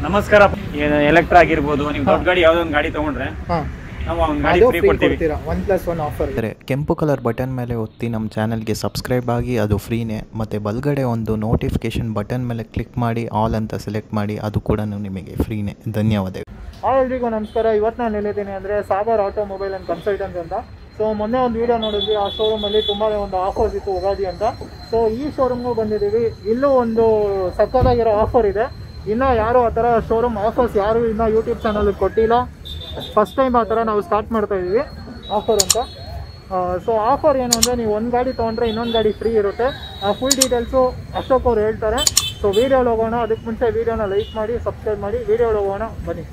ನಮಸ್ಕಾರ ಎಲೆಕ್ಟ್ರಾ ಆಗಿರ್ಬೋದು ನೀವು ದೊಡ್ಡ ಗಾಡಿ ಯಾವ್ದೋ ಒಂದು ಗಾಡಿ ತಗೊಂಡ್ರೆ ಹಾಂ ನಾವು ಒಂದು ಗಾಡಿ ಅದು ಫ್ರೀ ಫ್ರೀ ಕೊಡ್ತೀವಿ ಕೊಡ್ತೀರಾ ಒನ್ ಪ್ಲಸ್ ಒನ್ ಆಫರ್ ಅಂದರೆ ಕೆಂಪು ಕಲರ್ ಬಟನ್ ಮೇಲೆ ಒತ್ತಿ ನಮ್ಮ ಚಾನಲ್ಗೆ ಸಬ್ಸ್ಕ್ರೈಬ್ ಆಗಿ ಅದು ಫ್ರೀನೇ ಮತ್ತು ಬಲ್ಗಡೆ ಒಂದು ನೋಟಿಫಿಕೇಷನ್ ಬಟನ್ ಮೇಲೆ ಕ್ಲಿಕ್ ಮಾಡಿ ಆಲ್ ಅಂತ ಸೆಲೆಕ್ಟ್ ಮಾಡಿ ಅದು ಕೂಡ ನಿಮಗೆ ಫ್ರೀನೇ ಧನ್ಯವಾದಗಳು ಹಾಯ್ ಎಲ್ರಿಗೂ ನಮಸ್ಕಾರ ಇವತ್ತು ನಾನು ಹೇಳಿದ್ದೀನಿ ಅಂದರೆ ಸಾಗರ್ ಆಟೋಮೊಬೈಲ್ ಆ್ಯಂಡ್ ಕನ್ಸಲ್ಟೆನ್ಸ್ ಅಂತ ಸೊ ಮೊನ್ನೆ ಒಂದು ವೀಡಿಯೋ ನೋಡಿದ್ವಿ ಆ ಶೋರೂಮಲ್ಲಿ ತುಂಬಾ ಒಂದು ಆಫರ್ಸ್ ಇತ್ತು ಉಗಾದಿ ಅಂತ ಸೊ ಈ ಶೋರೂಮ್ಗೂ ಬಂದಿದ್ದೀವಿ ಇಲ್ಲೂ ಒಂದು ಸಕ್ಕತ್ತಾಗಿರೋ ಆಫರ್ ಇದೆ ಇನ್ನೂ ಯಾರು ಆ ಥರ ಶೋರೂಮ್ ಆಫರ್ಸ್ ಯಾರು ಇನ್ನೂ ಯೂಟ್ಯೂಬ್ ಚಾನಲ್ ಕೊಟ್ಟಿಲ್ಲ ಫಸ್ಟ್ ಟೈಮ್ ಆ ಥರ ನಾವು ಸ್ಟಾರ್ಟ್ ಮಾಡ್ತಾ ಇದ್ದೀವಿ ಆಫರ್ ಅಂತ ಸೊ ಆಫರ್ ಏನು ಅಂದರೆ ನೀವು ಒಂದು ಗಾಡಿ ತೊಗೊಂಡ್ರೆ ಇನ್ನೊಂದು ಗಾಡಿ ಫ್ರೀ ಇರುತ್ತೆ ಆ ಫುಲ್ ಡೀಟೇಲ್ಸು ಅಶೋಕ್ ಅವ್ರು ಹೇಳ್ತಾರೆ ಸೊ ವೀಡಿಯೋಲಿ ಹೋಗೋಣ ಅದಕ್ಕೆ ಮುಂಚೆ ವೀಡಿಯೋನ ಲೈಕ್ ಮಾಡಿ ಸಬ್ಸ್ಕ್ರೈಬ್ ಮಾಡಿ ವೀಡಿಯೋಲಿ ಹೋಗೋಣ ಬನ್ನಿ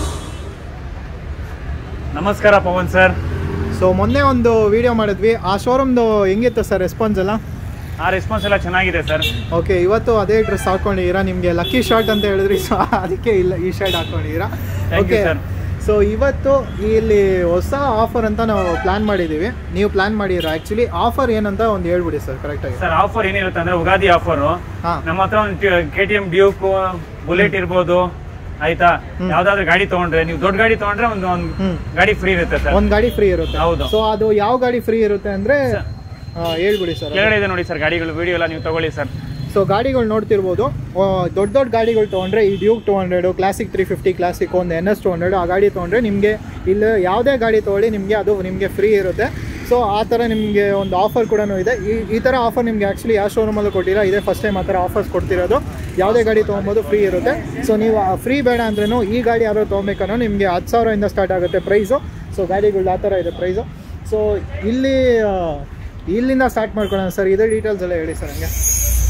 ನಮಸ್ಕಾರ ಪವನ್ ಸರ್ ಸೊ ಮೊನ್ನೆ ಒಂದು ವಿಡಿಯೋ ಮಾಡಿದ್ವಿ ಆ ಶೋರೂಮ್ದು ಹೆಂಗಿತ್ತು ಸರ್ ರೆಸ್ಪಾನ್ಸ್ ಎಲ್ಲ ಆ ರೆಸ್ಪಾನ್ಸ್ ಎಲ್ಲ ಚೆನ್ನಾಗಿದೆ ಸರ್ ಓಕೆ ಇವತ್ತು ಅದೇ ಡ್ರೆಸ್ ಹಾಕೊಂಡಿದ್ದೀರಾ ನಿಮಗೆ ಲಕ್ಕಿ ಶಾರ್ಟ್ ಅಂತ ಹೇಳಿದ್ರಿ ಸೊ ಅದಕ್ಕೆ ಇಲ್ಲ ಈ ಶರ್ಟ್ ಹಾಕೊಂಡಿದ್ದೀರಾ Thank you, sir. ಸೊ ಇವತ್ತು ಇಲ್ಲಿ ಹೊಸ ಆಫರ್ ಅಂತ ನಾವು ಪ್ಲಾನ್ ಮಾಡಿದ್ದೀವಿ ನೀವು ಪ್ಲಾನ್ ಮಾಡಿದ್ದೀರಾ ಆ್ಯಕ್ಚುಲಿ ಆಫರ್ ಏನಂತ ಒಂದು ಹೇಳ್ಬಿಡಿ ಸರ್ ಕರೆಕ್ಟಾಗಿ ಸರ್ ಆಫರ್ ಏನಿರುತ್ತೆ ಅಂದ್ರೆ ಉಗಾದಿ ಆಫರ್ ಹಾಂ ನಮ್ಮ ಹತ್ರ ಒಂದು K T M Duke bullet ಇರ್ಬೋದು ಆಯ್ತಾ ಯಾವ್ದಾದ್ರು ಗಾಡಿ ತಗೊಂಡ್ರೆ ನೀವು ದೊಡ್ಡ ಗಾಡಿ ತಗೊಂಡ್ರೆ ಒಂದು ಒಂದು ಹ್ಮ್. ಗಾಡಿ ಫ್ರೀ ಇರುತ್ತೆ ಸರ್ ಒಂದು ಗಾಡಿ ಫ್ರೀ ಇರುತ್ತೆ ಹೌದು. ಸೊ ಅದು ಯಾವ ಗಾಡಿ ಫ್ರೀ ಇರುತ್ತೆ ಅಂದರೆ ಹೇಳ್ಬಿಡಿ ಸರ್ ಕೆಳಗಡೆ ಇದೆ ನೋಡಿ ಸರ್ ಗಾಡಿಗಳು ವಿಡಿಯೋ ಎಲ್ಲ ನೀವು ತಗೊಳ್ಳಿ ಸರ್ ಸೊ ಗಾಡಿಗಳು ನೋಡ್ತಿರ್ಬೋದು ಆ, ದೊಡ್ಡ ದೊಡ್ಡ ಗಾಡಿಗಳು ತೊಗೊಂಡ್ರೆ ಈ Duke two hundred classic three fifty classic ಒಂದು ಎನ್ ಎಸ್ ಟು ಹಂಡ್ರೆಡ್ ಆ ಗಾಡಿ ತೊಗೊಂಡ್ರೆ ನಿಮಗೆ ಇಲ್ಲಿ ಯಾವುದೇ ಗಾಡಿ ತೊಗೊಳ್ಳಿ ನಿಮಗೆ ಅದು ನಿಮಗೆ ಫ್ರೀ ಇರುತ್ತೆ ಸೊ ಆ ಥರ ನಿಮಗೆ ಒಂದು ಆಫರ್ ಕೂಡ ಇದೆ ಈ ಈ ಥರ ಆಫರ್ ನಿಮಗೆ ಆ್ಯಕ್ಚುಲಿ ಯಾವ ಶೋರೂಮಲ್ಲೂ ಕೊಟ್ಟಿಲ್ಲ ಇದೇ ಫಸ್ಟ್ ಟೈಮ್ ಆ ಥರ ಆಫರ್ಸ್ ಕೊಡ್ತಿರೋದು ಯಾವುದೇ ಗಾಡಿ ತೊಗೊಬೋದು ಫ್ರೀ ಇರುತ್ತೆ ಸೊ ನೀವು ಫ್ರೀ ಬೇಡ ಅಂದ್ರೂ ಈ ಗಾಡಿ ಯಾರೋ ತೊಗೊಬೇಕನ್ನೋ ನಿಮಗೆ ಹತ್ತು ಸಾವಿರದಿಂದ ಸ್ಟಾರ್ಟ್ ಆಗುತ್ತೆ ಪ್ರೈಸು ಸೊ ಗಾಡಿಗಳು ಆ ಥರ ಇದೆ ಪ್ರೈಸು ಸೊ ಇಲ್ಲಿ ಆ, ಇಲ್ಲಿಂದ ಸ್ಟಾರ್ಟ್ ಮಾಡ್ಕೊಳ್ಳೋಣ ಸರ್ ಇದೇ ಡೀಟೇಲ್ಸ್ ಎಲ್ಲ ಹೇಳಿ ಸರ್ ಹಂಗೆ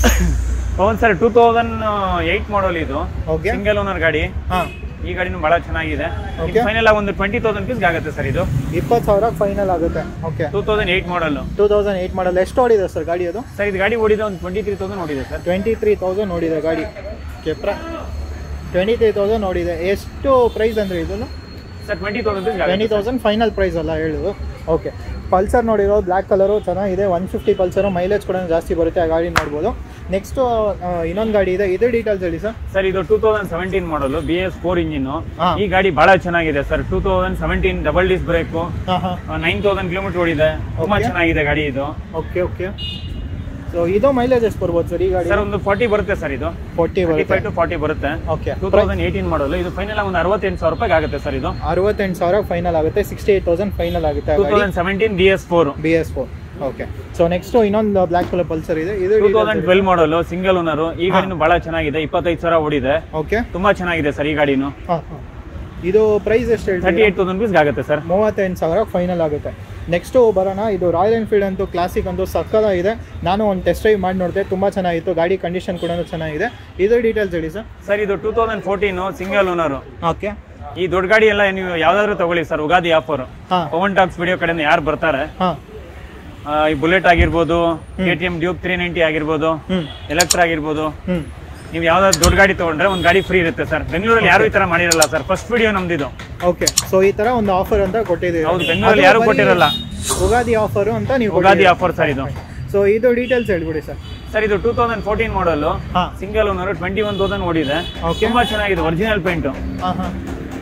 Pavan sir two thousand eight model ಇದು ಓಕೆ ಸಿಂಗಲ್ ಓನರ್ ಗಾಡಿ ಹಾಂ ಈ ಗಾಡಿನೂ ಬಹಳ ಚೆನ್ನಾಗಿದೆ Okay. ಫೈನಲ್ ಒಂದು ಟ್ವೆಂಟಿ ತೌಸಂಡ್ ಪೀಸ್ ಆಗುತ್ತೆ ಸರ್ ಇದು ಇಪ್ಪತ್ತು ಸಾವಿರ ಫೈನಲ್ ಆಗುತ್ತೆ okay two thousand eight model two thousand eight model ಎಷ್ಟು ಓಡಿದೆ ಸರ್ ಗಾಡಿ ಅದು ಸರ್ ಇದು ಗಾಡಿ ಓಡಿದೆ ಒಂದು ಟ್ವೆಂಟಿ ತ್ರೀ ತೌಸಂಡ್ ಓಡಿದೆ ಸರ್ ಟ್ವೆಂಟಿ ತ್ರೀ ತೌಸಂಡ್ ನೋಡಿದೆ ಗಾಡಿ ಕೆಪ್ರ ಟ್ವೆಂಟಿ ತ್ರೀ ತೌಸಂಡ್ ನೋಡಿದೆ ಎಷ್ಟು ಪ್ರೈಸ್ ಅಂದರೆ ಇದನ್ನು sir twenty thousand piece twenty thousand final price ಅಲ್ಲ ಹೇಳೋದು ಓಕೆ ಪಲ್ಸರ್ ನೋಡಿರೋ ಬ್ಲ್ಯಾಕ್ ಕಲರು ಚೆನ್ನಾಗಿದೆ ಒನ್ ಫಿಫ್ಟಿ ಪಲ್ಸರು ಮೈಲೇಜ್ ಕೂಡ ಜಾಸ್ತಿ ಬರುತ್ತೆ ಆ ಗಾಡಿ ನೋಡ್ಬೋದು ನೆಕ್ಸ್ಟು ಇನ್ನೊಂದು ಗಾಡಿ ಇದೆ ಇದೇ ಡೀಟೇಲ್ಸ್ ಹೇಳಿ ಸರ್ ಸರ್ ಇದು two thousand seventeen model B S four engine ಹಾ. ಈ ಗಾಡಿ ಬಹಳ ಚೆನ್ನಾಗಿದೆ sir two thousand seventeen double disc brake ಹಾಂ ಹಾಂ ನೈನ್ ತೌಸಂಡ್ ಕಿಲೋಮೀಟರ್ ಓಡಿದೆ ತುಂಬಾ Okay. ಚೆನ್ನಾಗಿದೆ ಗಾಡಿ ಇದು ಓಕೆ ಓಕೆ ಸೊ ಇದು ಮೈಲೇಜ್ ಎಷ್ಟು ಬರ್ಬೋದು ಸರ್ ಈ ಗಾಡಿ ಸರ್ ಒಂದು ಫಾರ್ಟಿ ಬರುತ್ತೆ ಸರ್ ಇದು ಫೋರ್ಟಿ ಫೈವ್ ಬರುತ್ತೆ ಟು ಫಾರ್ಟಿ ಬರುತ್ತೆ okay two thousand eighteen model ಇದು ಫೈನಲ್ ಒಂದು ಅರವತ್ತೆಂಟು ಸಾವಿರ ರೂಪಾಯಿ ಆಗುತ್ತೆ ಸರ್ ಇದು ಅರವತ್ತೆಂಟು ಸಾವಿರ ಫೈನಲ್ ಆಗುತ್ತೆ ಸಿಕ್ಸ್ಟಿ ಏಟ್ ತೌಸಂಡ್ ಫೈನಲ್ ಆಗುತ್ತೆ ಆ ಟೂ ಗಾಡಿ thousand seventeen B S four B S four okay so next ಇನ್ನೊಂದು ಬ್ಲ್ಯಾಕ್ ಕಲರ್ ಪಲ್ಸರ್ ಇದೆ ಇದು two thousand twelve model single owner ಈ ಗಾಡಿನೂ ಬಹಳ ಚೆನ್ನಾಗಿದೆ ಇಪ್ಪತ್ತೈದು ಸಾವಿರ ಓಡಿದೆ ಓಕೆ ತುಂಬಾ ಚೆನ್ನಾಗಿದೆ ಸರ್ ಈ ಗಾಡಿನು ಹಾಂ ಹಾಂ ಇದು ಪ್ರೈಸ್ ಎಷ್ಟು ತರ್ಟಿ ಹೇಳ್ತೀವಿ ಏಟ್ ತೌಸಂಡ್ ಪೀಸ್ ಆಗುತ್ತೆ ಸರ್ ಮೂವತ್ತೆಂಟು ಸಾವಿರ ಫೈನಲ್ ಆಗುತ್ತೆ ನೆಕ್ಸ್ಟು ಬರೋಣ ಇದು ರಾಯಲ್ ಎನ್ಫೀಲ್ಡ್ ಅಂತೂ ಕ್ಲಾಸಿಕ್ ಅಂತೂ ಸಕ್ಕದಾಗಿದೆ ನಾನು ಒಂದು ಟೆಸ್ಟ್ ಡ್ರೈವ್ ಮಾಡಿ ನೋಡಿದೆ ತುಂಬ ಚೆನ್ನಾಗಿತ್ತು ಗಾಡಿ ಕಂಡೀಷನ್ ಕೂಡ ಚೆನ್ನಾಗಿದೆ ಇದು ಡೀಟೇಲ್ಸ್ ಹೇಳಿ ಸರ್ ಸರ್ ಇದು two thousand fourteen single owner okay ಈ ದೊಡ್ಡ ಗಾಡಿ ಎಲ್ಲ ನೀವು ಯಾವ್ದಾದ್ರು ತಗೊಳ್ಳಿ ಸರ್ ಉಗಾದಿ ಆಫರ್ ಹಾಂ ಪವನ್ ಟಾಕ್ಸ್ ವಿಡಿಯೋ ಕಡೆಯಿಂದ ಯಾರು ಬರ್ತಾರೆ ಹಾಂ ಆ, ಈ ಬುಲೆಟ್ ಆಗಿರ್ಬೋದು K T M Duke three ninety ಆಗಿರ್ಬೋದು ಹ್ಞೂ ಎಲೆಕ್ಟ್ರಾ ಆಗಿರ್ಬೋದು ಹ್ಞೂ ನೀವು ಯಾವ್ದಾದ್ರು ದೊಡ್ಡ ಗಾಡಿ ತಗೊಂಡ್ರೆ ಒಂದು ಗಾಡಿ ಫ್ರೀ ಇರುತ್ತೆ ಸರ್ ಬೆಂಗಳೂರಲ್ಲಿ ಯಾರು ಈ ತರ ಮಾಡಿರಲ್ಲ ಸರ್ ಫಸ್ಟ್ ವಿಡಿಯೋ ನಮ್ದಿದು ಓಕೆ ಸೊ ಈ ಥರ ಒಂದು ಆಫರ್ ಅಂತ ಕೊಟ್ಟಿದ್ದೀವಿ ಹೌದು ಬೆಂಗಳೂರಲ್ಲಿ ಯಾರು ಕೊಟ್ಟಿರಲ್ಲ ಉಗಾದಿ ಆಫರು ಅಂತ ನೀವು ಉಗಾದಿ ಆಫರ್ ಸರ್ ಇದು ಸೊ ಇದು ಡೀಟೇಲ್ಸ್ ಹೇಳ್ಬಿಡಿ ಸರ್ ಸರ್ ಇದು ಟೂ ತೌಸಂಡ್ ಫೋರ್ಟೀನ್ ಮಾಡಲ್ ಹಾಂ single owner twenty one thousand ಓಡಿದೆ ಓಕೆ ತುಂಬಾ ಚೆನ್ನಾಗಿದೆ ಒರಿಜಿನಲ್ ಪೇಂಟ್ ಹಾಂ ಹಾಂ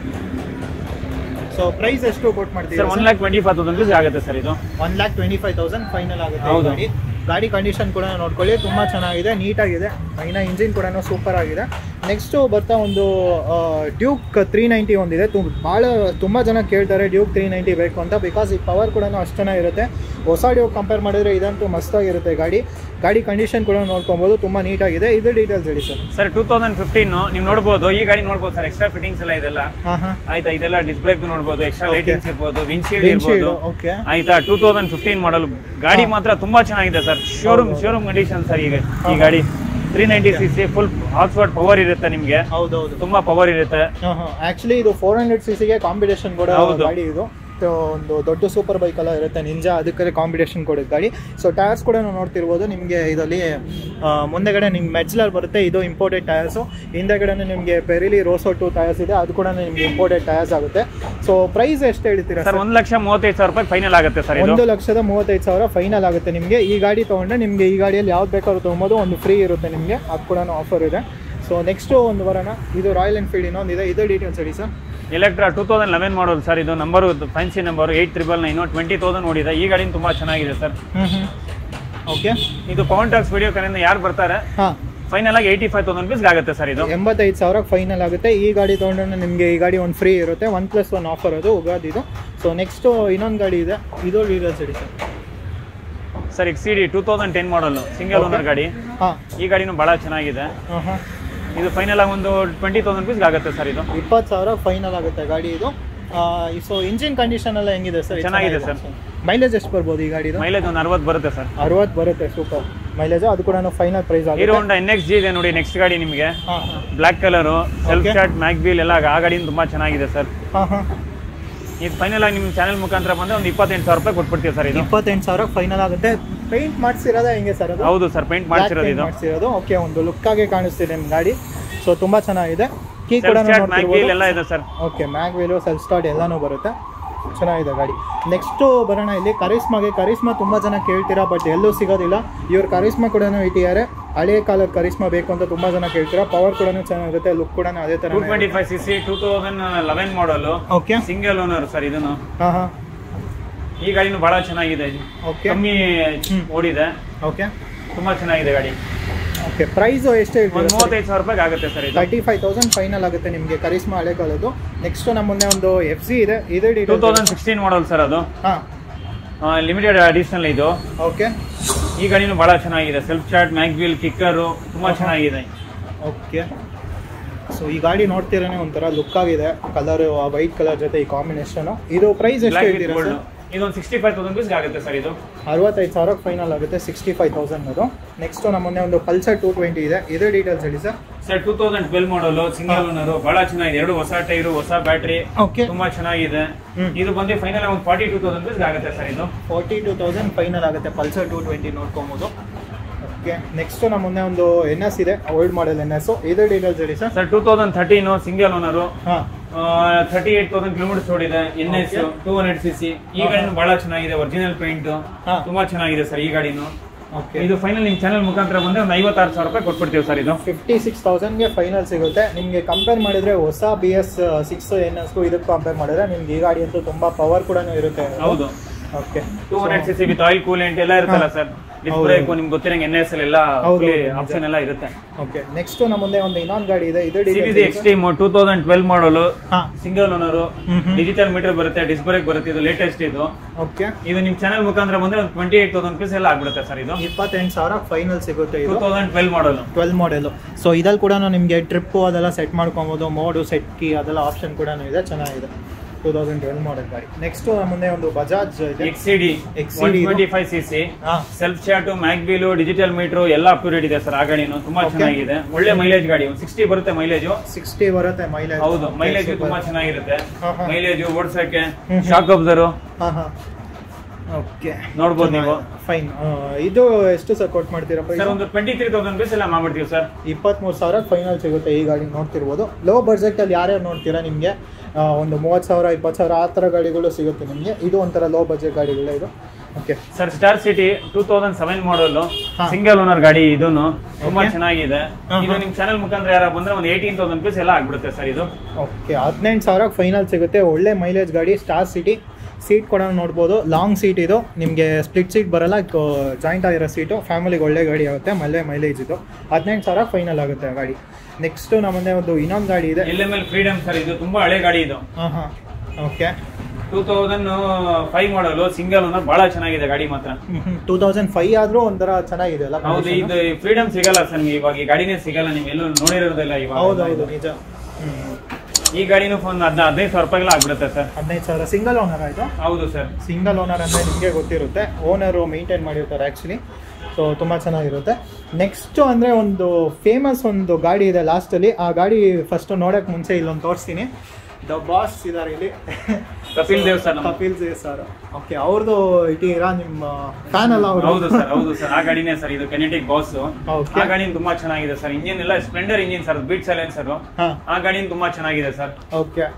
ಸೊ ಪ್ರೈಸ್ ಎಷ್ಟು ಕೊಟ್ಟು ಮಾಡ್ತೀವಿ sir one lakh twenty five thousand rupees ಆಗುತ್ತೆ ಸರ್ ಇದು one lakh twenty five thousand final ಆಗುತ್ತೆ ಈ ಹೌದು. ಗಾಡಿ ಗಾಡಿ ಕಂಡೀಷನ್ ಕೂಡ ನೋಡ್ಕೊಳ್ಳಿ ತುಂಬ ಚೆನ್ನಾಗಿದೆ ನೀಟಾಗಿದೆ ಇನ್ನು ಇಂಜಿನ್ ಕೂಡ ಸೂಪರ್ ಆಗಿದೆ ನೆಕ್ಸ್ಟು ಬರ್ತಾ ಒಂದು ಡ್ಯೂಕ್ ತ್ರೀ ನೈಂಟಿ ಒಂದಿದೆ ತುಂಬ ಭಾಳ ತುಂಬ ಜನ ಕೇಳ್ತಾರೆ ಡ್ಯೂಕ್ ತ್ರೀ ನೈಂಟಿ ಬೇಕು ಅಂತ ಬಿಕಾಸ್ ಈ ಪವರ್ ಕೂಡ ಅಷ್ಟು ಚೆನ್ನಾಗಿರುತ್ತೆ ಹೊಸ ಡ್ಯೂಕ್ ಕಂಪೇರ್ ಮಾಡಿದರೆ ಇದಂತೂ ಮಸ್ತಾಗಿರುತ್ತೆ ಗಾಡಿ ಗಾಡಿ ಕಂಡೀಷನ್ ಕೂಡ ನೋಡ್ಕೊಬೋದು ತುಂಬ ನೀಟಾಗಿದೆ ಇದು ಡೀಟೇಲ್ಸ್ ಹೇಳಿ sir sir two thousand fifteen ನೀವು ನೋಡ್ಬೋದು ಈ ಗಾಡಿ ನೋಡ್ಬೋದು ಸರ್ ಎಕ್ಸ್ಟ್ರಾ ಫಿಟ್ಟಿಂಗ್ಸ್ ಎಲ್ಲ ಇದೆಲ್ಲ ಹಾಂ ಹಾಂ ಆಯ್ತಾ ಇದೆಲ್ಲ ಡಿಸ್ಪ್ಲೇ ನೋಡ್ಬೋದು ಎಕ್ಸ್ಟ್ರಾ ಲೈಟಿಂಗ್ಸ್ ಇರ್ಬೋದು ವಿಂಡ್ಶೀಲ್ಡ್ ವಿಂಡ್ಶೀಲ್ಡ್ ಇರ್ಬೋದು ಓಕೆ ಆಯ್ತಾ ಟೂ ತೌಸಂಡ್ ಫಿಫ್ಟೀನ್ ಮಾಡಲ್ ಗಾಡಿ ಮಾತ್ರ ತುಂಬಾ ಚೆನ್ನಾಗಿದೆ sir showroom showroom condition sir ಈಗ ಈ ಗಾಡಿ three ninety C C full hotspot power ಇರುತ್ತೆ ನಿಮ್ಗೆ ಹೌದೌದು ತುಂಬಾ ಪವರ್ ಇರುತ್ತೆ ಹಾಂ ಹಾಂ ಆ್ಯಕ್ಚುಲಿ ಇದು ಫೋರ್ ಹಂಡ್ರೆಡ್ ಸಿ ಸಿಗೆ ಕಾಂಪಿಟೇಷನ್ ಕೂಡ ಹೌದು. ಗಾಡಿ ಇದು ಸೊ ಒಂದು ದೊಡ್ಡ ಸೂಪರ್ ಬೈಕ್ ಎಲ್ಲ ಇರುತ್ತೆ ನಿಂಜಾ ಅದಕ್ಕೆ ಕಾಂಪಿಟೇಷನ್ ಕೊಡೋದು ಗಾಡಿ ಸೊ ಟೈರ್ಸ್ ಕೂಡ ನಾವು ನೋಡ್ತಿರ್ಬೋದು ನಿಮಗೆ ಇದರಲ್ಲಿ ಆ, ಮುಂದೆಗಡೆ ನಿಮ್ಗೆ ಮೆಜ್ಲರ್ ಬರುತ್ತೆ ಇದು ಇಂಪೋರ್ಟೆಡ್ ಟೈರ್ಸು ಹಿಂದೆಗಡೆ ನಿಮಗೆ ಪೆರಿಲಿ ರೋಸೋ ಟು ಟೈರ್ಸ್ ಇದೆ ಅದು ಕೂಡ ನಿಮಗೆ ಇಂಪೋರ್ಟೆಡ್ ಟೈರ್ಸ್ ಆಗುತ್ತೆ ಸೊ ಪ್ರೈಸ್ ಎಷ್ಟು ಹೇಳ್ತೀರಾ ಸರ್ ಸರ್ ಒಂದ್ ಲಕ್ಷ ಮೂವತ್ತೈದು ಸಾವಿರ ರೂಪಾಯಿ ಫೈನಲ್ ಆಗುತ್ತೆ ಸರ್ ಇದು ಒಂದು ಲಕ್ಷದ ಮೂವತ್ತೈದು ಸಾವಿರ ಫೈನಲ್ ಆಗುತ್ತೆ ನಿಮಗೆ ಈ ಗಾಡಿ ತೊಗೊಂಡ್ರೆ ನಿಮಗೆ ಈ ಗಾಡಿಯಲ್ಲಿ ಯಾವ್ದು ಬೇಕಾದ್ರೂ ತೊಗೊಬೋದು ಒಂದು ಫ್ರೀ ಇರುತ್ತೆ ನಿಮಗೆ ಅದು ಕೂಡ ಆಫರ್ ಇದೆ ಸೊ ನೆಕ್ಸ್ಟು ಒಂದು ಬರೋಣ ಇದು ರಾಯಲ್ ಎನ್ಫೀಲ್ಡ್ ಇನ್ನೊಂದು ಇದೆ ಇದು ಡೀಟೇಲ್ಸ್ ಹೇಳಿ sir Electra two thousand eleven model sir ಇದು number fancy number eight triple nine twenty thousand ಓಡಿದೆ ಈ ಗಾಡಿನ ತುಂಬ ಚೆನ್ನಾಗಿದೆ ಸರ್ ಹ್ಞೂ ಹ್ಞೂ ಓಕೆ ಇದು ಪವನ್ ಟಾಕ್ಸ್ ವಿಡಿಯೋ ಕಡೆಯಿಂದ ಯಾರು ಬರ್ತಾರೆ ಹಾಂ ಫೈನಲ್ ಆಗಿ ಏಯ್ಟಿ ಫೈವ್ ತೌಸಂಡ್ ರುಪೀಸ್ ಆಗುತ್ತೆ ಸರ್ ಇದು ಎಂಬತ್ತೈದು ಸಾವಿರ ಫೈನಲ್ ಆಗುತ್ತೆ ಈ ಗಾಡಿ ತೊಗೊಂಡ್ರೆ ನಿಮಗೆ ಈ ಗಾಡಿ ಒಂದು ಫ್ರೀ ಇರುತ್ತೆ ಒನ್ ಪ್ಲಸ್ ಒನ್ ಆಫರ್ ಅದು ಉಗಾದಿದು ಸೊ ನೆಕ್ಸ್ಟು ಇನ್ನೊಂದು ಗಾಡಿ ಇದೆ ಇದು ಡೀಟೇಲ್ಸ್ ಹೇಳಿ sir sir X D two thousand ten model single owner ಗಾಡಿ ಹಾಂ ಈ ಗಾಡಿನೂ ಭಾಳ ಚೆನ್ನಾಗಿದೆ ಹಾಂ ಹಾಂ ಇದು ಫೈನಲ್ ಆಗಿ ಒಂದು ಟ್ವೆಂಟಿ ತೌಸಂಡ್ ರುಪೀಸ್ ಆಗುತ್ತೆ ಸರ್ ಇದು ಇಪ್ಪತ್ತು ಸಾವಿರ ಫೈನಲ್ ಆಗುತ್ತೆ ಗಾಡಿ ಇದು ಸೊ ಇಂಜಿನ್ ಕಂಡೀಷನ್ ಎಲ್ಲ ಹೆಂಗಿದೆ ಸರ್ ಚೆನ್ನಾಗಿದೆ sir. ಮೈಲೇಜ್ ಎಷ್ಟು ಬರ್ಬೋದು ಈ ಗಾಡಿದು ಮೈಲೇಜ್ ಒಂದು ಅರವತ್ತು ಬರುತ್ತೆ ಸರ್ ಅರವತ್ತು ಬರುತ್ತೆ ಸೂಪರ್ ಮೈಲೇಜ್ ಅದು ಕೂಡ ಫೈನಲ್ ಪ್ರೈಸ್ ಹೀರೋ ಆಗುತ್ತೆ ಹೊಂಡಾ ಎನ್ ಎಕ್ಸ್ ಜಿ ಇದೆ ನೋಡಿ ನೆಕ್ಸ್ಟ್ ಗಾಡಿ ನಿಮಗೆ ಹಾಂ ಹಾಂ black colour self Okay. Start mag wheel ಎಲ್ಲ ಆ ಗಾಡಿನ ತುಂಬ ಚೆನ್ನಾಗಿದೆ ಸರ್ ಹಾಂ ಹಾಂ ಇದು ಫೈನಲ್ ಆಗಿ ನಿಮ್ಮ ಚಾನಲ್ ಮುಖಾಂತರ ಬಂದ್ರೆ ಒಂದು ಇಪ್ಪತ್ತೆಂಟು ಸಾವಿರ ರೂಪಾಯಿ ಕೊಟ್ಬಿಡ್ತೀವಿ ಸರ್ ಇದು ಇಪ್ಪತ್ತೆಂಟು ಸಾವಿರ ಫೈನಲ್ ಆಗುತ್ತೆ ಪೇಂಟ್ ಮಾಡಿಸಿರೋದೇ ಹೆಂಗೆ ಸರ್ ಅದು ಹೌದು ಸರ್ ಪೇಂಟ್ ಮಾಡಿಸಿರೋದು ಇದು ಮಾಡಿಸಿರೋದು ಓಕೆ ಒಂದು ಲುಕ್ ಆಗಿ ಕಾಣಿಸ್ತಿದೆ ನಿಮ್ಮ ಗಾಡಿ ಸೊ ತುಂಬಾ ಚೆನ್ನಾಗಿದೆ ಕೀ ಕೂಡ ಸೆಲ್ಫ್ ಸ್ಟಾರ್ಟ್ ಮ್ಯಾಕ್ ವೀಲ್ ಎಲ್ಲ ಇದೆ sir okay mag wheel self start ಎಲ್ಲನೂ ಬರುತ್ತೆ ಚೆನ್ನಾಗಿದೆ ಗಾಡಿ ನೆಕ್ಸ್ಟು ಬರೋಣ ಇಲ್ಲಿ ಕರಿಸ್ಮಾಗೆ ಕರಿಸ್ಮಾ ತುಂಬ ಜನ ಕೇಳ್ತೀರಾ ಬಟ್ ಎಲ್ಲೂ ಸಿಗೋದಿಲ್ಲ ಇವ್ರ ಕರಿಸ್ಮಾ ಕೂಡ ಇಟ್ಟಿದ್ದಾರೆ ಹಳೆಯ ಕಾಲದ ಕರಿಸ್ಮಾ ಬೇಕು ಅಂತ ತುಂಬ ಜನ ಕೇಳ್ತೀರಾ ಪವರ್ ಕೂಡ ಚೆನ್ನಾಗಿರುತ್ತೆ ಲುಕ್ ಕೂಡ ಅದೇ ಥರ two twenty five C C two thousand eleven model okay single owner sir ಇದನ್ನು ಹಾಂ ಹಾಂ ಈ ಗಾಡಿನೂ ಬಹಳ ಚೆನ್ನಾಗಿದೆ ಓಕೆ ಕಮ್ಮಿ ಹ್ಮ್. ಓಡಿದೆ ಓಕೆ ತುಂಬಾ ಚೆನ್ನಾಗಿದೆ ಗಾಡಿ ಓಕೆ ಪ್ರೈಸು ಎಷ್ಟು ಒಂದು ಹೇಳ್ತೀರಾ ಮೂವತ್ತೈದು ಸಾವಿರ ರೂಪಾಯಿ ಆಗುತ್ತೆ ಸರ್ ಇದು ತರ್ಟಿ ಫೈವ್ ತೌಸಂಡ್ ಫೈನಲ್ ಆಗುತ್ತೆ ನಿಮಗೆ ಕರಿಸ್ಮಾ ಹಳೆ ಕಾಲದ್ದು ನೆಕ್ಸ್ಟ್ ನಮ್ಮ ಮುಂದೆ ಒಂದು ಎಫ್ ಸಿ ಇದೆ ಇದೇ two detail thousand sixteen model sir ಅದು ಹಾಂ ಲಿಮಿಟೆಡ್ ಅಡಿಷನಲ್ ಇದು ಓಕೆ ಈ ಗಾಡಿನೂ ಬಹಳ ಚೆನ್ನಾಗಿದೆ self start mag wheel kicker ತುಂಬಾ ಚೆನ್ನಾಗಿದೆ ಓಕೆ ಸೊ ಈ ಗಾಡಿ ನೋಡ್ತಿರಾನೆ ಒಂಥರ ಲುಕ್ ಆಗಿದೆ ಕಲರ್ ವೈಟ್ ಕಲರ್ ಜೊತೆ ಈ ಕಾಂಬಿನೇಷನ್ ಇದು ಪ್ರೈಸ್ ಎಷ್ಟು ಬ್ಲ್ಯಾಕ್ ವಿತ್ ಹೇಳ್ತೀರಾ ಗೋಲ್ಡ್ ಸರ್ ಇದೊಂದು ಸಿಕ್ಸ್ಟಿ ಫೈವ್ ತೌಸಂಡ್ ರುಪೀಸ್ ಆಗುತ್ತೆ ಸರ್ ಇದು ಅರವತ್ತೈದು ಸಾವಿರ ಫೈನಲ್ ಆಗುತ್ತೆ ಸಿಕ್ಸ್ಟಿ ಫೈವ್ ತೌಸಂಡ್ ಅದು ನೆಕ್ಸ್ಟ್ ನಮ್ಮ ಮೊನ್ನೆ ಒಂದು ಪಲ್ಸರ್ ಟೂ ಟ್ವೆಂಟಿ ಇದೆ ಇದೇ ಡೀಟೇಲ್ಸ್ ಹೇಳಿ sir sir two thousand twelve model single owner ಬಹಳ ಚೆನ್ನಾಗಿದೆ ಎರಡು ಹೊಸ ಟೈರು ಹೊಸ ಬ್ಯಾಟ್ರಿ ಓಕೆ ತುಂಬಾ ಚೆನ್ನಾಗಿದೆ ಹ್ಮ್. ಇದು ಬಂದು ಫೈನಲ್ ಒಂದು ಫಾರ್ಟಿ ಟೂ ತೌಸಂಡ್ ರುಪೀಸ್ ಆಗುತ್ತೆ ಸರ್ ಇದು ಫೋರ್ಟಿ ಟೂ ತೌಸಂಡ್ ಫೈನಲ್ ಆಗುತ್ತೆ ಪಲ್ಸರ್ ಟೂ ಟ್ವೆಂಟಿ ನೋಡ್ಕೊಬೋದು ಓಕೆ ನೆಕ್ಸ್ಟ್ ನಮ್ಮ ಮೊನ್ನೆ ಒಂದು ಎನ್ ಎಸ್ ಇದೆ ಓಲ್ಡ್ ಮಾಡೆಲ್ ಎನ್ ಎಸ್ ಇದೇ ಡೀಟೇಲ್ಸ್ ಹೇಳಿ sir sir two thousand thirteen single owner ಹಾಂ ಥರ್ಟಿ ಏಟ್ ತೌಸಂಡ್ ಕಿಲೋಮೀಟರ್ಸ್ ಓಡಿದೆ N S Okay. Two hundred C C ಈ ಹಾ. ಗಾಡಿನೂ ಬಹಳ ಚೆನ್ನಾಗಿದೆ ಒರಿಜಿನಲ್ ಪೇಂಟ್ ಹಾ. ತುಂಬಾ ಚೆನ್ನಾಗಿದೆ ಸರ್ ಈ ಗಾಡಿನು ಓಕೆ ಇದು ಫೈನಲ್ ನಿಮ್ ಚಾನಲ್ ಮುಖಾಂತರ ಬಂದ್ರೆ ಒಂದು ಐವತ್ತಾರು ಸಾವಿರ ರೂಪಾಯಿ ಕೊಟ್ಬಿಡ್ತೀವಿ ಸರ್ ಇದು ಫಿಫ್ಟಿ ಸಿಕ್ಸ್ ತೌಸಂಡ್ಗೆ ಫೈನಲ್ ಸಿಗುತ್ತೆ ನಿಮಗೆ ಕಂಪೇರ್ ಮಾಡಿದ್ರೆ ಹೊಸ ಬಿ ಎಸ್ ಸಿಕ್ಸ್ ಎನ್ ಎಸ್ಗೂ ಇದಕ್ಕೆ ಕಂಪೇರ್ ಮಾಡಿದ್ರೆ ನಿಮ್ಗೆ ಈ ಗಾಡಿ ಅಂತೂ ತುಂಬ ಪವರ್ ಕೂಡ ಇರುತ್ತೆ ಹೌದು okay two hundred C C with oil coolant ಎಲ್ಲ ಇರುತ್ತಲ್ಲ ಸರ್ ಡಿಸ್ಕ್ ಹೌದು. ಬ್ರೇಕ್ ನಿಮ್ಗೆ ಗೊತ್ತಿರಂಗೆ ಎನ್ ಎಸ್ ಎಲ್ಲ ಹೌದು, ಹೌದು, ಆಪ್ಷನ್ ಎಲ್ಲ ಇರುತ್ತೆ ಓಕೆ ನೆಕ್ಸ್ಟ್ ನಮ್ಮ ಮುಂದೆ ಒಂದು ಇನ್ನೊಂದು ಗಾಡಿ ಇದೆ ಇದು C B extreme two thousand twelve model ಹಾಂ ಸಿಂಗಲ್ ಓನರು ಹ್ಮ್ ಹ್ಮ್. ಡಿಜಿಟಲ್ ಮೀಟರ್ ಬರುತ್ತೆ ಡಿಸ್ಕ್ ಬ್ರೇಕ್ ಬರುತ್ತೆ ಇದು ಲೇಟೆಸ್ಟ್ ಇದು ಓಕೆ ಇದು ನಿಮ್ ಚಾನಲ್ ಮುಖಾಂತರ ಬಂದ್ರೆ ಒಂದು ಟ್ವೆಂಟಿ ಏಟ್ ತೌಸಂಡ್ ರುಪೀಸ್ ಎಲ್ಲ ಆಗ್ಬಿಡುತ್ತೆ ಸರ್ ಇದು ಇಪ್ಪತ್ತೆಂಟು ಸಾವಿರ ಫೈನಲ್ ಸಿಗುತ್ತೆ ಟೂ ಇದು thousand twelve model twelve model so ಇದಲ್ಲಿ ಕೂಡ ನಿಮಗೆ ಟ್ರಿಪ್ಪು ಅದೆಲ್ಲ ಸೆಟ್ ಮಾಡ್ಕೊಬೋದು ಮೋಡು ಸೆಟ್ ಕೀ ಅದೆಲ್ಲ ಆಪ್ಷನ್ ಕೂಡ ಇದೆ ಚೆನ್ನಾಗಿದೆ ಟೂ ತೌಸಂಡ್ ಟ್ವೆಲ್ ಮಾಡೆಲ್ ಗಾಡಿ ನೆಕ್ಸ್ಟ್ ಮುಂದೆ ಒಂದು ಬಜಾಜ್ ಇದೆ X C D XCD one ಇದು. ಟ್ವೆಂಟಿ ಫೈವ್ ಸಿ ಸಿ ಹಾಂ self start mag wheel digital meter ಎಲ್ಲ ಅಪ್ಟೂಡೇಟ್ ಇದೆ ಸರ್ ಆ ಗಾಡಿನು ತುಂಬಾ Okay. ಚೆನ್ನಾಗಿದೆ ಒಳ್ಳೆ ಮೈಲೇಜ್ ಗಾಡಿ ಸಿಕ್ಸ್ಟಿ ಬರುತ್ತೆ ಮೈಲೇಜು ಸಿಕ್ಸ್ಟಿ ಬರುತ್ತೆ ಮೈಲೇಜ್ ಹೌದು ಮೈಲೇಜ್ ತುಂಬಾ ಚೆನ್ನಾಗಿರುತ್ತೆ ಹಾ, ಹಾ. ಮೈಲೇಜ್ ಓಡಿಸಕ್ಕೆ ಹ್ಮ್. ಶಾಕ್ ಅಬ್ಸರು ಹಾಂ ಹಾಂ ಓಕೆ ನೋಡ್ಬೋದು ನೀವು ಫೈನ್ ಇದು ಎಷ್ಟು ಸರ್ ಕೊಟ್ಟು ಮಾಡ್ತೀರಾ ಪ್ರೈಸ್ ಸರ್ ಒಂದು ಟ್ವೆಂಟಿ ತ್ರೀ ತೌಸಂಡ್ ರುಪೀಸ್ ಎಲ್ಲ ಮಾಡ್ಬಿಡ್ತೀವಿ ಸರ್ ಇಪ್ಪತ್ತ್ಮೂರು ಸಾವಿರ ಫೈನಲ್ ಸಿಗುತ್ತೆ ಈ ಗಾಡಿ ನೋಡ್ತಿರ್ಬೋದು ಲೋ ಬಡ್ಜೆಟಲ್ಲಿ ಯಾರ್ಯಾರು ನೋಡ್ತೀರಾ ನಿಮಗೆ ಒಂದು ಮೂವತ್ತು ಸಾವಿರ ಇಪ್ಪತ್ತು ಸಾವಿರ ಆ ಥರ ಗಾಡಿಗಳು ಸಿಗುತ್ತೆ ನಿಮಗೆ ಇದು ಒಂಥರ ಲೋ ಬಜೆಟ್ ಗಾಡಿಗಳೇ ಇದು okay sir Star City two thousand seven model ಹಾ. ಸಿಂಗಲ್ ಓನರ್ ಗಾಡಿ ಇದೂನು ತುಂಬಾ Okay. ಚೆನ್ನಾಗಿದೆ ಹಾ, ಇದು ಹಾ. ನಿಮ್ ಚಾನಲ್ ಮುಖಾಂತರ ಯಾರ ಬಂದ್ರೆ ಒಂದು ಏಯ್ಟೀನ್ ತೌಸಂಡ್ ರುಪೀಸ್ ಎಲ್ಲ ಆಗ್ಬಿಡುತ್ತೆ ಸರ್ ಇದು ಓಕೆ ಹದಿನೆಂಟು ಸಾವಿರ ಫೈನಲ್ ಸಿಗುತ್ತೆ ಒಳ್ಳೆ ಮೈಲೇಜ್ ಗಾಡಿ ಸ್ಟಾರ್ ಸಿಟಿ ಸೀಟ್ ಕೂಡ ನೋಡ್ಬೋದು ಲಾಂಗ್ ಸೀಟ್ ಇದು ನಿಮಗೆ ಸ್ಪ್ಲಿಟ್ ಸೀಟ್ ಬರಲ್ಲ ಜಾಯಿಂಟ್ ಆಗಿರೋ ಸೀಟು ಫ್ಯಾಮಿಲಿಗೆ ಒಳ್ಳೆ ಗಾಡಿ ಆಗುತ್ತೆ ಮಲ್ಲೆ ಮೈಲೇಜ್ ಇದು ಹದಿನೆಂಟು ಸಾವಿರ ಫೈನಲ್ ಆಗುತ್ತೆ ಆ ಗಾಡಿ ನೆಕ್ಸ್ಟು ನಮ್ಮದೇ ಒಂದು ಇನ್ನೊಂದು ಗಾಡಿ ಇದೆ L M L Freedom sir ಇದು ತುಂಬಾ ಹಳೆ ಗಾಡಿ ಇದು ಹಾಂ ಹಾಂ okay two thousand five model single owner ಬಹಳ ಚೆನ್ನಾಗಿದೆ ಗಾಡಿ ಮಾತ್ರ ಟೂ ತೌಸಂಡ್ ಫೈವ್ ಆದರೂ ಒಂಥರ ಚೆನ್ನಾಗಿದೆ ಅಲ್ಲ ಹೌದು condition? ಇದು ಫ್ರೀಡಮ್ ಸಿಗಲ್ಲ ಸರ್ ನಿಮ್ಗೆ ಇವಾಗ ಈ ಗಾಡಿನೇ ಸಿಗಲ್ಲ ನೀವು ಎಲ್ಲೂ ನೋಡಿರೋದಿಲ್ಲ ಇವಾಗ ಹೌದು ಹೌದು ನಿಜ ಹ್ಮ್. ಈ ಗಾಡಿನೂ ಒಂದು ಹದಿನ ಹದಿನೈದು ಸಾವಿರ ರೂಪಾಯಿಗೆಲ್ಲ ಆಗ್ಬಿಡುತ್ತೆ ಸರ್ ಹದಿನೈದು ಸಾವಿರ ಸಿಂಗಲ್ ಓನರ್ ಆಯಿತು ಹೌದು ಸರ್ ಸಿಂಗಲ್ ಓನರ್ ಅಂದರೆ ನಿಮಗೆ ಗೊತ್ತಿರುತ್ತೆ ಓನರು ಮೇಂಟೈನ್ ಮಾಡಿರ್ತಾರೆ ಆ್ಯಕ್ಚುಲಿ ಸೊ ತುಂಬ ಚೆನ್ನಾಗಿರುತ್ತೆ ನೆಕ್ಸ್ಟು ಅಂದರೆ ಒಂದು ಫೇಮಸ್ ಒಂದು ಗಾಡಿ ಇದೆ ಲಾಸ್ಟಲ್ಲಿ ಆ ಗಾಡಿ ಫಸ್ಟು ನೋಡೋಕ್ಕೆ ಮುಂಚೆ ಇಲ್ಲೊಂದು ತೋರಿಸ್ತೀನಿ ದ ಬಾಸ್ ಇದ್ದಾರೆ ಇಲ್ಲಿ ಕಪಿಲ್ ದೇವ್ ಸರ್ ನಮ್ಮ ಕಪಿಲ್ ದೇವ್ ಸರ್ ಓಕೆ ಅವ್ರದ್ದು ಇಟ್ಟಿರಾ ನಿಮ್ಮ ಫ್ಯಾನ್ ಅಲ್ಲ ಅವರು ಹೌದು ಸರ್ ಹೌದು ಸರ್ ಆ ಗಾಡಿನೇ ಸರ್ ಇದು ಕೆನೆಟಿಕ್ ಬಾಸ್ Okay. ಆ ಗಾಡಿ ತುಂಬಾ ಚೆನ್ನಾಗಿದೆ ಸರ್ ಇಂಜಿನ್ ಎಲ್ಲ Splendor engine sir beat silencer ಹಾಂ ಆ ಗಾಡಿ ತುಂಬಾ ಚೆನ್ನಾಗಿದೆ ಸರ್ ಓಕೆ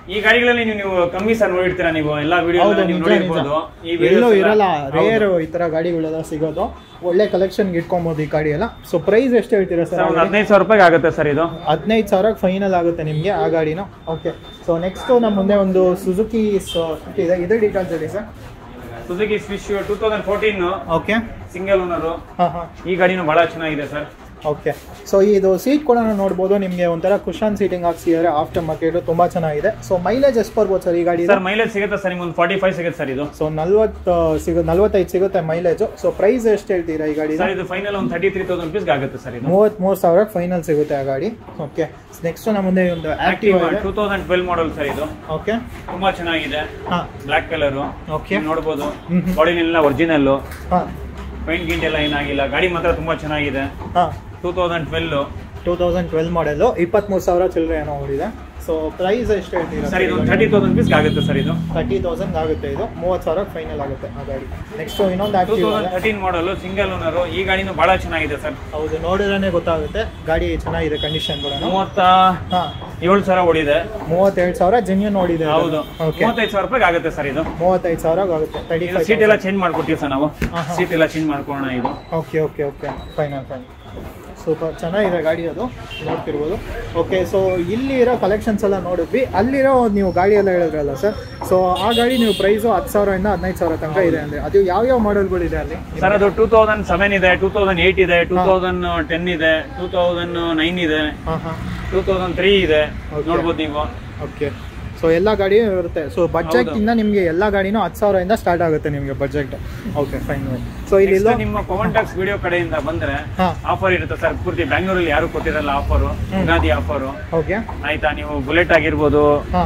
ಈ ಗಾಡಿಗಳಲ್ಲಿ ನೀವು ನೀವು ಕಮ್ಮಿ ಸರ್ ನೋಡಿರ್ತೀರಾ ನೀವು ಎಲ್ಲಾ ವಿಡಿಯೋ ಹೌದು ನೀವು ನಿಜ ನಿಜ ನೋಡಿರ್ಬೋದು ಈ ಎಲ್ಲೂ videos ಎಲ್ಲ- ಇರಲ್ಲ ಹೌದು. ರೇರ್ ಈ ತರ ಗಾಡಿಗಳೆಲ್ಲ ಸಿಗೋದು ಒಳ್ಳೆ ಕಲೆಕ್ಷನ್ಗೆ ಇಟ್ಕೊಬೋದು ಈ ಗಾಡಿ ಎಲ್ಲ ಸೊ ಪ್ರೈಸ್ ಎಷ್ಟು ಹೇಳ್ತೀರಾ ಸರ್ ಸರ್ ಒಂದು ಹದಿನೈದು ಸಾವಿರ ರೂಪಾಯಿಗೆ ಆಗುತ್ತೆ ಸರ್ ಇದು ಹದಿನೈದು ಸಾವಿರಕ್ಕೆ ಫೈನಲ್ ಆಗುತ್ತೆ ನಿಮಗೆ ಆ ಗಾಡಿನ ಓಕೆ ಸೊ ನೆಕ್ಸ್ಟು ನಮ್ಮ ಮುಂದೆ ಒಂದು ಸುಜುಕಿ ಇದೆ ಇದು ಡೀಟೇಲ್ಸ್ ಹೇಳಿ sir Suzuki Swish two thousand fourteen okay single owner ಹಾಂ ಹಾಂ ಈ ಗಾಡಿನೂ ಬಹಳ ಚೆನ್ನಾಗಿದೆ ಸರ್ ಓಕೆ ಸೊ ಇದು ಸೀಟ್ ಕೂಡ ನೋಡ್ಬೋದು ನಿಮಗೆ ಒಂಥರ ಕುಶನ್ ಸೀಟಿಂಗ್ ಹಾಕ್ಸಿದ್ದಾರೆ ಆಫ್ಟರ್ ಮಾರ್ಕೆಟ್ ತುಂಬ ಚೆನ್ನಾಗಿದೆ ಸೊ ಮೈಲೇಜ್ ಎಷ್ಟು ಬರ್ಬೋದು ಸರ್ ಈ ಗಾಡಿ ಸರ್ ಮೈಲೇಜ್ ಸಿಗುತ್ತೆ ಸರ್ ನಿಮ್ಗೆ ಒಂದು ಫಾರ್ಟಿ ಫೈವ್ ಸಿಗುತ್ತೆ ಸರ್ ಇದು ಸೊ ನಲ್ವತ್ತು ಸಿಗ ನಲ್ವತ್ತೈದು ಸಿಗುತ್ತೆ ಮೈಲೇಜು ಸೊ ಪ್ರೈಸ್ ಎಷ್ಟು ಹೇಳ್ತೀರಾ ಈ ಗಾಡಿ ಸರ್ ಇದು ಫೈನಲ್ ಒಂದು ತರ್ಟಿ ತ್ರೀ ತೌಸಂಡ್ ರುಪೀಸ್ಗೆ ಆಗುತ್ತೆ ಸರ್ ಇದು ಮೂವತ್ತ್ಮೂರು ಸಾವಿರಕ್ಕೆ ಫೈನಲ್ ಸಿಗುತ್ತೆ ಆ ಗಾಡಿ ಓಕೆ ನೆಕ್ಸ್ಟ್ ನಮ್ಮ ಮುಂದೆ ಒಂದು ಆಕ್ಟಿವ್ ಆಕ್ಟಿವ್ ಇದೆ two thousand twelve model sir ಇದು ಓಕೆ ತುಂಬಾ ಚೆನ್ನಾಗಿದೆ ಹಾಂ ಬ್ಲಾಕ್ ಕಲರ್ Okay. ನೋಡ್ಬೋದು ಹ್ಮ್ ಹ್ಮ್. ಬಾಡಿನೆಲ್ಲ ಒರಿಜಿನಲ್ ಹಾಂ ಪೇಂಟ್ ಗಿಂಟ್ ಎಲ್ಲ ಏನಾಗಿಲ್ಲ ಗಾಡಿ ಮಾತ್ರ ತುಂಬಾ ಚೆನ್ನಾಗಿದೆ ಹಾಂ two thousand twelve two thousand twelve model ಇಪ್ಪತ್ತ್ಮೂರು ಸಾವಿರ ಚಿಲ್ಲರೆ ಏನೋ ಓಡಿದೆ ಸೊ ಪ್ರೈಸ್ ಎಷ್ಟು ಹೇಳ್ತೀರಾ ಸರ್ ಇದು ತರ್ಟಿ ತೌಸಂಡ್ ರುಪೀಸ್ಗೆ ಆಗುತ್ತೆ ಸರ್ ಇದು ತರ್ಟಿ ತೌಸಂಡ್ ಆಗುತ್ತೆ ಇದು ಮೂವತ್ತು ಸಾವಿರ ಫೈನಲ್ ಆಗುತ್ತೆ ಆ ಗಾಡಿ ನೆಕ್ಸ್ಟ್ ಇನ್ನೊಂದು two active thousand thirteen model single owner ಈ ಗಾಡಿನೂ ಬಹಳ ಚೆನ್ನಾಗಿದೆ ಸರ್ ಹೌದು ನೋಡಿದ್ರೆ ಗೊತ್ತಾಗುತ್ತೆ ಗಾಡಿ ಚೆನ್ನಾಗಿದೆ ಕಂಡೀಷನ್ ಕೂಡ ಮೂವತ್ತ ಹಾಂ ಏಳು ಸಾವಿರ ಓಡಿದೆ ಮೂವತ್ತೆರಡು ಸಾವಿರ ಜೆನ್ಯೂನ್ ನೋಡಿದೆ ಹೌದು ಓಕೆ ಮೂವತ್ತೈದು ಸಾವಿರ ರೂಪಾಯಿಗೆ ಆಗುತ್ತೆ ಸರ್ ಇದು ಮೂವತ್ತೈದು ಸಾವಿರ ಆಗುತ್ತೆ ತರ್ಟಿ ಫೈವ್ ಸೀಟ್ ಎಲ್ಲ ಚೇಂಜ್ ಮಾಡ್ಕೊಟ್ಟಿವಿ ಸರ್ ನಾವು ಹಾ, ಹಾ. ಸೀಟ್ ಎಲ್ಲ ಚೇಂಜ್ ಮಾಡ್ಕೊಳ್ಳೋಣ ಇದು okay okay okay fine fine super ಚೆನ್ನಾಗಿದೆ ಗಾಡಿ ಅದು ನೋಡ್ತಿರ್ಬೋದು ಓಕೆ ಸೊ ಇಲ್ಲಿ ಇರೋ ಕಲೆಕ್ಷನ್ಸ್ ಎಲ್ಲ ನೋಡಿದ್ವಿ ಅಲ್ಲಿರೋ ನೀವು ಗಾಡಿ ಎಲ್ಲ ಹೇಳಿದ್ರಲ್ಲ ಸರ್ ಸೊ ಆ ಗಾಡಿ ನೀವು ಪ್ರೈಸು ಹತ್ತು ಸಾವಿರದಿಂದ ಹದಿನೈದು ಸಾವಿರ ತನಕ ಇದೆ ಅಂದರೆ ಅದು ಯಾವ್ಯಾವ ಮಾಡೆಲ್ಗಳಿದೆ ಅಲ್ಲಿ ಸರ್ ಅದು ಟೂ ತೌಸಂಡ್ ಸೆವೆನ್ ಇದೆ ಟೂ ತೌಸಂಡ್ ಏಯ್ಟ್ ಇದೆ ಟೂ ತೌಸಂಡ್ ಟೆನ್ ಇದೆ ಟೂ ತೌಸಂಡ್ ನೈನ್ ಇದೆ ಹಾಂ ಹಾಂ ಟೂ ತೌಸಂಡ್ ತ್ರೀ ಇದೆ Okay. ನೋಡ್ಬೋದು ನೀವು ಓಕೆ ಸೊ ಎಲ್ಲ ಗಾಡಿಯೂ ಇರುತ್ತೆ ಸೊ ಬಜೆಟ್ ಇಂದ ನಿಮಗೆ ಎಲ್ಲ ಗಾಡಿನೂ ಹತ್ತು ಸಾವಿರದಿಂದ ಸ್ಟಾರ್ಟ್ ಆಗುತ್ತೆ ನಿಮಗೆ ಬಜೆಟ್ ಓಕೆ ಫೈನ್ ಸೊ ಇಲ್ಲಿ Next ನಿಮ್ಮ ಪವನ್ ಟ್ಯಾಕ್ಸ್ ವಿಡಿಯೋ ಕಡೆಯಿಂದ ಬಂದ್ರೆ ಹಾಂ ಆಫರ್ ಇರುತ್ತೆ ಸರ್ ಪೂರ್ತಿ ಬ್ಯಾಂಗ್ಳೂರಲ್ಲಿ ಯಾರು ಕೊಟ್ಟಿರಲ್ಲ ಆಫರು ಯುಗಾದಿ ಆಫರು ಓಕೆ ಆಯ್ತಾ ನೀವು ಬುಲೆಟ್ ಆಗಿರ್ಬೋದು ಹಾಂ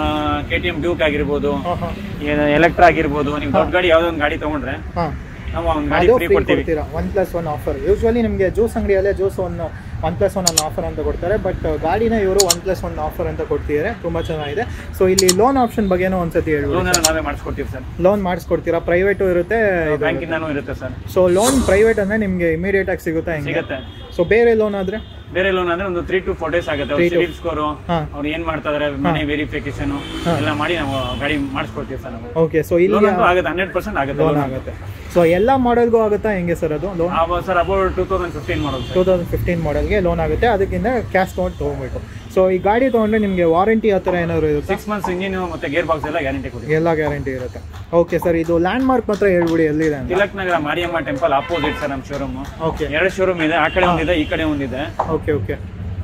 ಕೆ ಟಿ ಎಂ ಡ್ಯೂಕ್ ಆಗಿರ್ಬೋದು ಹಾಂ ಹಾಂ ಎಲೆಕ್ಟ್ರಾ ಆಗಿರ್ಬೋದು ನೀವು ದೊಡ್ಡ ಗಾಡಿ ಯಾವ್ದೋ ಒಂದು ಗಾಡಿ ತಗೊಂಡ್ರೆ ಹಾಂ ನಾವು ಒಂದು ಗಾಡಿ ಅದು ಫ್ರೀ ಫ್ರೀ ಕೊಡ್ತೀವಿ ಕೊಡ್ತೀರಾ one plus one offer usually ನಿಮಗೆ ಜ್ಯೂಸ್ ಅಂಗಡಿಯಲ್ಲೇ juice one one plus one ಅನ್ನೋ ಆಫರ್ ಅಂತ ಕೊಡ್ತಾರೆ ಬಟ್ ಗಾಡಿನ ಇವರು ಒನ್ ಪ್ಲಸ್ ಒನ್ ಆಫರ್ ಅಂತ ಕೊಡ್ತಿದ್ದಾರೆ ತುಂಬ ಚೆನ್ನಾಗಿದೆ ಸೊ ಇಲ್ಲಿ ಲೋನ್ ಆಪ್ಷನ್ ಬಗ್ಗೆನೂ ಒಂದ್ಸತಿ ಲೋನ್ ಹೇಳ್ಬೋದು ಎಲ್ಲ ನಾವೇ ಮಾಡಿಸ್ಕೊಡ್ತೀವಿ ಸರ್ ಲೋನ್ ಮಾಡಿಸ್ಕೊಡ್ತೀರಾ ಪ್ರೈವೇಟು ಇರುತ್ತೆ ಬ್ಯಾಂಕಿಂದಾನು ಇರುತ್ತೆ ಸರ್ ಸೊ ಲೋನ್ ಪ್ರೈವೇಟ್ ಅಂದರೆ ನಿಮಗೆ ಇಮಿಡಿಯೇಟ್ ಆಗಿ ಸಿಗುತ್ತಾ ಹೆಂಗೆ ಸಿಗುತ್ತೆ ಸೊ ಬೇರೆ ಲೋನ್ ಆದರೆ ಬೇರೆ ಲೋನ್ ಅಂದ್ರೆ ಒಂದು ತ್ರೀ ಟು ಫೋರ್ ಡೇಸ್ ಆಗುತ್ತೆ ಅವ್ರ Three to- ಸಿವಿಲ್ ಸ್ಕೋರು ಹಾಂ ಅವ್ರು ಏನ್ ಮಾಡ್ತಾ ಇದಾರೆ ಮನೆ ವೆರಿಫಿಕೇಶನ್ ಹಾ. ಎಲ್ಲ ಮಾಡಿ ನಾವು ಗಾಡಿ ಮಾಡಿಸ್ಕೊಡ್ತೀವಿ ಸರ್ ನಾವು ಓಕೆ ಸೊ ಇಲ್ಲಿ ಲೋನ್ ಅಂತೂ ಆಗುತ್ತೆ ಹಂಡ್ರೆಡ್ ಪರ್ಸೆಂಟ್ ಆಗುತ್ತೆ ಲೋನ್ ಆಗುತ್ತೆ ಸೊ ಎಲ್ಲ ಮಾಡೆಲ್ಗೂ ಆಗುತ್ತಾ ಹೆಂಗೆ ಸರ್ ಅದು loan sir about two thousand fifteen ಮಾಡೋದು ಟೂ ಸರ್ ತೌಸಂಡ್ ಫಿಫ್ಟೀನ್ ಮಾಡೆಲ್ಗೆ ಲೋನ್ ಆಗುತ್ತೆ ಅದಕ್ಕಿಂತ ಕ್ಯಾಶ್ ತೊಗೊಂಡು ತೊಗೊಬೇಕು ಸೊ ಈ ಗಾಡಿ ತೊಗೊಂಡ್ರೆ ನಿಮಗೆ ವಾರಂಟಿ ಆ ಥರ ಏನಾದ್ರು ಇರುತ್ತೆ ಸಿಕ್ಸ್ ಮಂತ್ಸ್ ಇಂಜಿನ್ ಮತ್ತೆ ಗೇರ್ ಬಾಕ್ಸ್ ಎಲ್ಲ ಗ್ಯಾರಂಟಿ ಕೊಡ್ತೀವಿ ಎಲ್ಲ ಗ್ಯಾರಂಟಿ ಇರುತ್ತೆ ಓಕೆ ಸರ್ ಇದು ಲ್ಯಾಂಡ್ ಮಾರ್ಕ್ ಮಾತ್ರ ಹೇಳ್ಬಿಡಿ ಎಲ್ಲಿದೆ ಅಂತ Tilak Nagar Mariamma temple opposite sir ನಮ್ಮ ಶೋರೂಮ್ ಓಕೆ ಎರಡು ಶೋರೂಮ್ ಇದೆ ಆ ಕಡೆ ಒಂದಿದೆ ಈ ಕಡೆ ಒಂದಿದೆ okay okay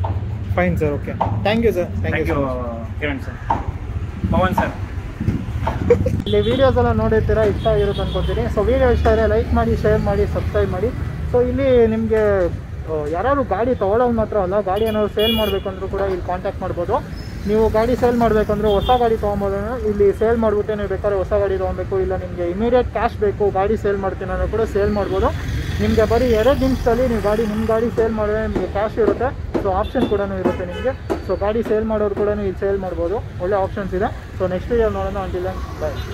fine sir okay thank you sir thank thank you you Kiran sir Pavan sir ಇಲ್ಲಿ ವೀಡಿಯೋಸ್ ಎಲ್ಲ ನೋಡಿರ್ತೀರಾ ಇಷ್ಟ ಆಗಿರುತ್ತೆ ಅನ್ಕೋತೀನಿ ಸೊ ವೀಡಿಯೋ ಇಷ್ಟ ಆದರೆ ಲೈಕ್ ಮಾಡಿ ಶೇರ್ ಮಾಡಿ ಸಬ್ಸ್ಕ್ರೈಬ್ ಮಾಡಿ ಸೊ ಇಲ್ಲಿ ನಿಮಗೆ ಯಾರಾದ್ರು ಗಾಡಿ ತೊಗೊಳೋದು ಮಾತ್ರ ಅಲ್ಲ ಗಾಡಿ ಏನಾದ್ರು ಸೇಲ್ ಮಾಡಬೇಕಂದ್ರೂ ಕೂಡ ಇಲ್ಲಿ ಕಾಂಟ್ಯಾಕ್ಟ್ ಮಾಡ್ಬೋದು ನೀವು ಗಾಡಿ ಸೇಲ್ ಮಾಡಬೇಕಂದ್ರೆ ಹೊಸ ಗಾಡಿ ತೊಗೊಬೋದು ಇಲ್ಲಿ ಸೇಲ್ ಮಾಡಿಬಿಟ್ಟೆ ನೀವು ಬೇಕಾದ್ರೆ ಹೊಸ ಗಾಡಿ ತೊಗೊಬೇಕು ಇಲ್ಲ ನಿಮಗೆ ಇಮಿಡಿಯೇಟ್ ಕ್ಯಾಶ್ ಬೇಕು ಗಾಡಿ ಸೇಲ್ ಮಾಡ್ತೀನಿ ಅನ್ನೋ ಕೂಡ ಸೇಲ್ ಮಾಡ್ಬೋದು ನಿಮಗೆ ಬರೀ ಎರಡು ನಿಮಿಷದಲ್ಲಿ ನೀವು ಗಾಡಿ ನಿಮ್ಮ ಗಾಡಿ ಸೇಲ್ ಮಾಡಿದ್ರೆ ನಿಮಗೆ ಕ್ಯಾಶ್ ಇರುತ್ತೆ ಸೊ ಆಪ್ಷನ್ ಕೂಡ ಇರುತ್ತೆ ನಿಮಗೆ ಸೊ ಗಾಡಿ ಸೇಲ್ ಮಾಡೋರು ಕೂಡ ಇಲ್ಲಿ ಸೇಲ್ ಮಾಡ್ಬೋದು ಒಳ್ಳೆ ಆಪ್ಷನ್ಸ್ ಇದೆ ಸೊ ನೆಕ್ಸ್ಟ್ ಇಯರ್ ನೋಡೋಣ ಅಂಟಿಲ್ಲ ಬಾಯ್